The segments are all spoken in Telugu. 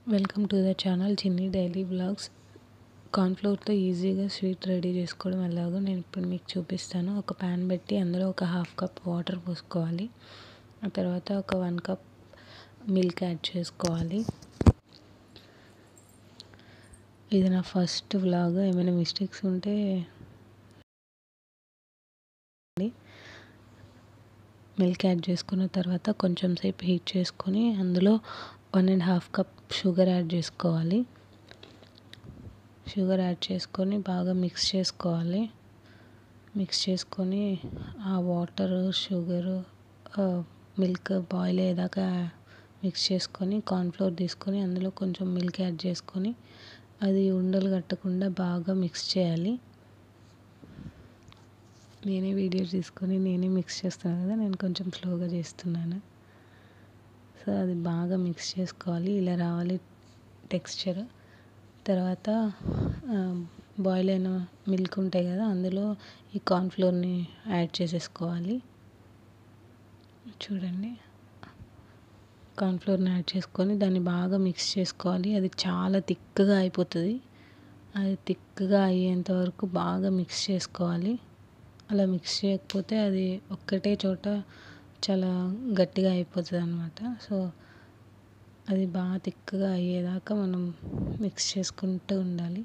welcome to the channel Chinni daily blogs కార్న్ఫ్లోర్తో ఈజీగా స్వీట్ రెడీ చేసుకోవడం ఎలాగో నేను ఇప్పుడు మీకు చూపిస్తాను ఒక ప్యాన్ పెట్టి అందులో ఒక హాఫ్ కప్ వాటర్ పోసుకోవాలి ఆ తర్వాత ఒక వన్ కప్ మిల్క్ యాడ్ చేసుకోవాలి ఇది నా ఫస్ట్ వ్లాగ్ ఏమైనా మిస్టేక్స్ ఉంటే మిల్క్ యాడ్ చేసుకున్న తర్వాత కొంచెం సేపు హీట్ చేసుకొని అందులో one and half cup sugar add చేసుకోవాలి షుగర్ యాడ్ చేసుకొని బాగా మిక్స్ చేసుకోవాలి మిక్స్ చేసుకొని ఆ వాటర్ షుగర్ మిల్క్ బాయిల్ అయ్యేదాకా మిక్స్ చేసుకొని కార్న్ఫ్లోర్ తీసుకొని అందులో కొంచెం మిల్క్ యాడ్ చేసుకొని అది ఉండలు కట్టకుండా బాగా మిక్స్ చేయాలి నేనే వీడియో తీసుకొని నేనే మిక్స్ చేస్తాను కదా నేను కొంచెం స్లోగా చేస్తున్నాను సో అది బాగా మిక్స్ చేసుకోవాలి ఇలా రావాలి టెక్స్చర్ తర్వాత బాయిల్ అయిన మిల్క్ ఉంటాయి కదా అందులో ఈ కార్న్ఫ్లోర్ని యాడ్ చేసేసుకోవాలి చూడండి కార్న్ఫ్లోర్ని యాడ్ చేసుకొని దాన్ని బాగా మిక్స్ చేసుకోవాలి అది చాలా థిక్గా అయిపోతుంది అది థిక్గా అయ్యేంత వరకు బాగా మిక్స్ చేసుకోవాలి అలా మిక్స్ చేయకపోతే అది ఒక్కటే చోట చాలా గట్టిగా అయిపోతుంది అనమాట సో అది బాగా థిక్గా అయ్యేదాకా మనం మిక్స్ చేసుకుంటూ ఉండాలి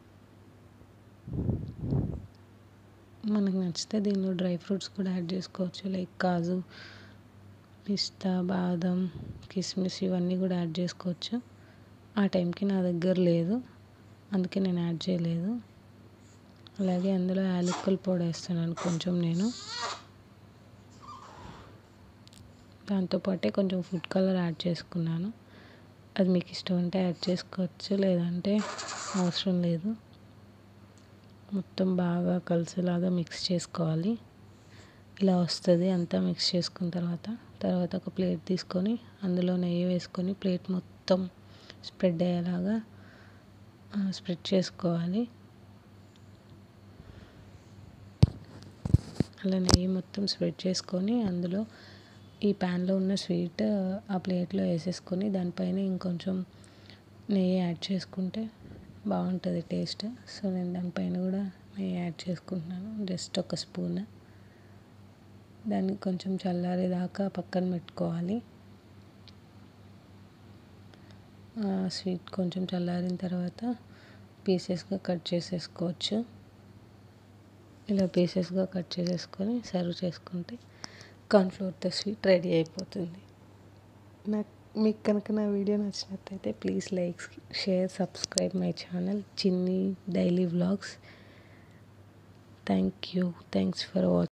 మనకు నచ్చితే దీనిలో డ్రై ఫ్రూట్స్ కూడా యాడ్ చేసుకోవచ్చు లైక్ కాజు పిస్తా బాదం కిస్మిస్ ఇవన్నీ కూడా యాడ్ చేసుకోవచ్చు ఆ టైంకి నా దగ్గర లేదు అందుకే నేను యాడ్ చేయలేదు అలాగే అందులో యాలక్కుల పొడి వేస్తున్నాను కొంచెం నేను దాంతోపాటే కొంచెం ఫుడ్ కలర్ యాడ్ చేసుకున్నాను అది మీకు ఇష్టం ఉంటే యాడ్ చేసుకోవచ్చు లేదంటే అవసరం లేదు మొత్తం బాగా కలిసేలాగా మిక్స్ చేసుకోవాలి ఇలా వస్తుంది అంతా మిక్స్ చేసుకున్న తర్వాత తర్వాత ఒక ప్లేట్ తీసుకొని అందులో నెయ్యి వేసుకొని ప్లేట్ మొత్తం స్ప్రెడ్ అయ్యేలాగా స్ప్రెడ్ చేసుకోవాలి అలా నెయ్యి మొత్తం స్ప్రెడ్ చేసుకొని అందులో ఈ ప్యాన్లో ఉన్న స్వీట్ ఆ ప్లేట్లో వేసేసుకొని దానిపైన ఇంకొంచెం నెయ్యి యాడ్ చేసుకుంటే బాగుంటుంది టేస్ట్ సో నేను దానిపైన కూడా నెయ్యి యాడ్ చేసుకుంటున్నాను జస్ట్ ఒక స్పూన్ దాన్ని కొంచెం చల్లారేదాకా పక్కన పెట్టుకోవాలి స్వీట్ కొంచెం చల్లారిన తర్వాత పీసెస్గా కట్ చేసేసుకోవచ్చు ఇలా పీసెస్గా కట్ చేసేసుకొని సర్వ్ చేసుకుంటే కార్న్ఫ్లోర్తో స్వీట్ రెడీ అయిపోతుంది నాకు మీకు కనుక నా వీడియో నచ్చినట్టయితే please like share subscribe my channel Chinni daily vlogs thank you thanks for watching